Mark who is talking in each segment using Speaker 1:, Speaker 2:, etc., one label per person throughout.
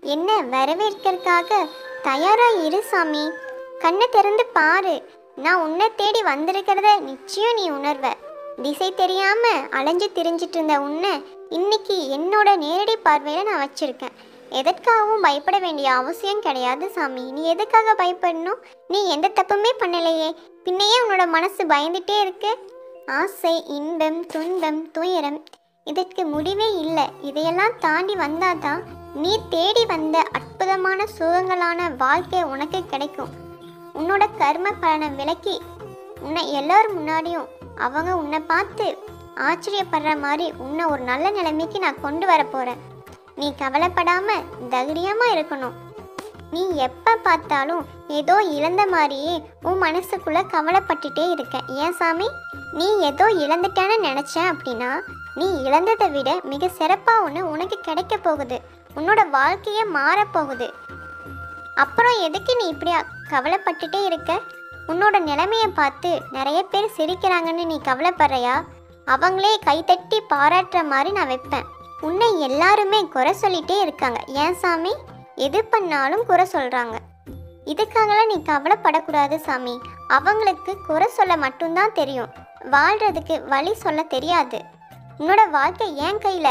Speaker 1: என்ன வரவேற்கிறதுக்காக தயாரா இரு சாமி கண்ணை திறந்து பாரு நான் உன்னை தேடி வந்திருக்கிறத நிச்சயம் நீ உணர்வ திசை தெரியாம அலைஞ்சு திரிஞ்சிட்டு இருந்த உன்னை இன்னைக்கு என்னோட நேரடி பார்வையில நான் வச்சிருக்கேன் எதற்காகவும் பயப்பட வேண்டிய அவசியம் கிடையாது சாமி நீ எதுக்காக பயப்படணும் நீ எந்த தப்புமே பண்ணலையே பின்னையே உன்னோட மனசு பயந்துட்டே இருக்கு ஆசை இன்பம் துன்பம் துயரம் இதற்கு முடிவே இல்லை இதையெல்லாம் தாண்டி வந்தாதான் நீ தேடி வந்த அற்புதமான சுகங்களான வாழ்க்கை உனக்கு கிடைக்கும் உன்னோட கர்ம பலனை விலக்கி உன்னை எல்லாரும் முன்னாடியும் அவங்க உன்னை பார்த்து ஆச்சரியப்படுற மாதிரி உன்னை ஒரு நல்ல நிலைமைக்கு நான் கொண்டு வர போறேன் நீ கவலைப்படாம தைரியமா இருக்கணும் நீ எப்ப பார்த்தாலும் ஏதோ இழந்த மாதிரியே உன் மனசுக்குள்ள கவலைப்பட்டுட்டே இருக்க ஏன் சாமி நீ ஏதோ இழந்துட்டேன்னு நினைச்ச அப்படின்னா நீ இழந்ததை விட மிக சிறப்பா ஒன்று உனக்கு கிடைக்க போகுது உன்னோட வாழ்க்கையே மாறப்போகுது அப்புறம் எதுக்கு நீ இப்படி கவலைப்பட்டுட்டே இருக்க உன்னோட நிலைமையை பார்த்து நிறைய பேர் சிரிக்கிறாங்கன்னு நீ கவலைப்படுறியா அவங்களே கைத்தட்டி பாராட்டுற மாதிரி நான் வைப்பேன் உன்னை எல்லாருமே குறை சொல்லிட்டே இருக்காங்க ஏன் சாமி எது பண்ணாலும் குறை சொல்றாங்க இதுக்காகலாம் நீ கவலைப்படக்கூடாது சாமி அவங்களுக்கு குறை சொல்ல மட்டும்தான் தெரியும் வாழ்றதுக்கு வழி சொல்ல தெரியாது உன்னோட வாழ்க்கை ஏன் கையில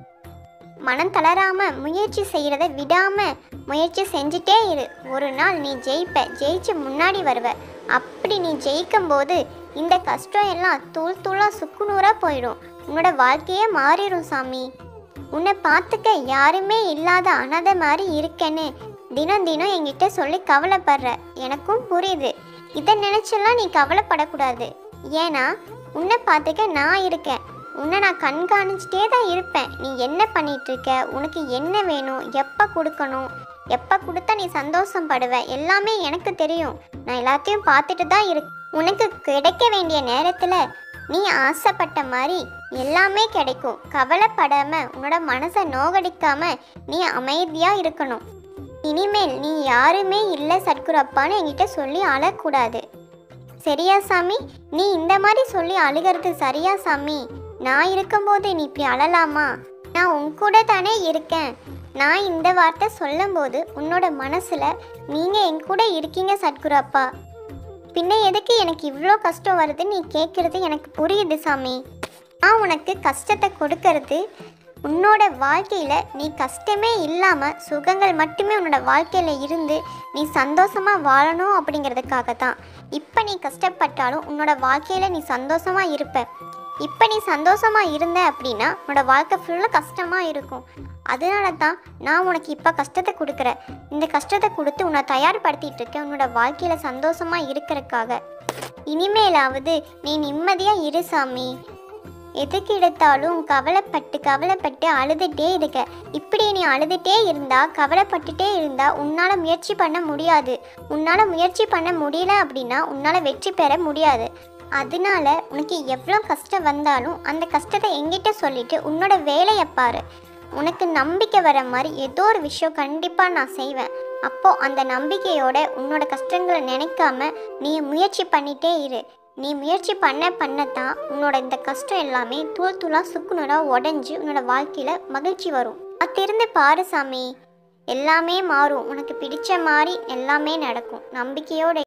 Speaker 1: மனம் தளராம முயற்சி செய்யறத விடாம முயற்சி செஞ்சுட்டே இரு ஒரு நாள் நீ ஜெயிப்ப ஜெயிச்சு முன்னாடி வருவ அப்படி நீ ஜெயிக்கும் போது இந்த கஷ்டம் எல்லாம் தூள் தூளா சுக்குநூறா போயிடும் உன்னோட வாழ்க்கையே மாறிடும் சாமி உன்னை பார்த்துக்க யாருமே இல்லாத அனாதை மாதிரி இருக்கேன்னு தினம் தினம் என்கிட்ட சொல்லி கவலைப்படுற எனக்கும் புரியுது இதை நினைச்செல்லாம் நீ கவலைப்படக்கூடாது ஏன்னா உன்னை பார்த்துக்க நான் இருக்கேன் உன்னை நான் கண்காணிச்சிட்டே தான் இருப்பேன் நீ என்ன பண்ணிட்டு இருக்க உனக்கு என்ன வேணும் எப்போ கொடுக்கணும் எப்போ கொடுத்தா நீ சந்தோஷம் படுவ எல்லாமே எனக்கு தெரியும் நான் எல்லாத்தையும் பார்த்துட்டு தான் இரு உனக்கு கிடைக்க வேண்டிய நேரத்தில் நீ ஆசைப்பட்ட மாதிரி எல்லாமே கிடைக்கும் கவலைப்படாம உன்னோட மனசை நோகடிக்காம நீ அமைதியா இருக்கணும் இனிமேல் நீ யாருமே இல்லை சத்குரப்பான்னு என்கிட்ட சொல்லி அழக்கூடாது சரியா சாமி நீ இந்த மாதிரி சொல்லி அழுகிறது சரியா சாமி நான் இருக்கும்போது நீ இப்படி அழலாமா நான் உன் கூட தானே இருக்கேன் நான் இந்த வார்த்தை சொல்லும்போது உன்னோட மனசுல நீங்க என் கூட இருக்கீங்க சத்குரு அப்பா பின்ன எதுக்கு எனக்கு இவ்வளோ கஷ்டம் வருதுன்னு நீ கேட்குறது எனக்கு புரியுது சாமி நான் உனக்கு கஷ்டத்தை கொடுக்கறது உன்னோட வாழ்க்கையில் நீ கஷ்டமே இல்லாமல் சுகங்கள் மட்டுமே உன்னோட வாழ்க்கையில் இருந்து நீ சந்தோஷமாக வாழணும் அப்படிங்கிறதுக்காக தான் இப்போ நீ கஷ்டப்பட்டாலும் உன்னோட வாழ்க்கையில் நீ சந்தோஷமாக இருப்ப இப்போ நீ சந்தோஷமாக இருந்த அப்படின்னா உன்னோட வாழ்க்கை ஃபுல்லாக கஷ்டமாக இருக்கும் அதனால தான் நான் உனக்கு இப்போ கஷ்டத்தை கொடுக்குறேன் இந்த கஷ்டத்தை கொடுத்து உன்னை தயார்படுத்திட்டு இருக்கேன் உன்னோட வாழ்க்கையில் சந்தோஷமாக இருக்கிறதுக்காக இனிமேலாவது நீ நிம்மதியாக இரு சாமி எதுக்கு எடுத்தாலும் கவலைப்பட்டு கவலைப்பட்டு அழுதுட்டே இருக்க இப்படி நீ அழுதுட்டே இருந்தா கவலைப்பட்டுட்டே இருந்தா உன்னால முயற்சி பண்ண முடியாது உன்னால முயற்சி பண்ண முடியல அப்படின்னா உன்னால வெற்றி பெற முடியாது அதனால உனக்கு எவ்வளோ கஷ்டம் வந்தாலும் அந்த கஷ்டத்தை எங்கிட்ட சொல்லிட்டு உன்னோட வேலையை பாரு உனக்கு நம்பிக்கை வர மாதிரி ஏதோ ஒரு விஷயம் கண்டிப்பாக நான் செய்வேன் அப்போ அந்த நம்பிக்கையோட உன்னோட கஷ்டங்களை நினைக்காம நீ முயற்சி பண்ணிட்டே இரு நீ முயற்சி பண்ண பண்ணத்தான் உன்னோட இந்த கஷ்டம் எல்லாமே தூள் தூளா சுக்குநூறா உடஞ்சி உன்னோட வாழ்க்கையில மகிழ்ச்சி வரும் அத்திருந்து பாரு சாமி எல்லாமே மாறும் உனக்கு பிடிச்ச மாதிரி எல்லாமே நடக்கும் நம்பிக்கையோட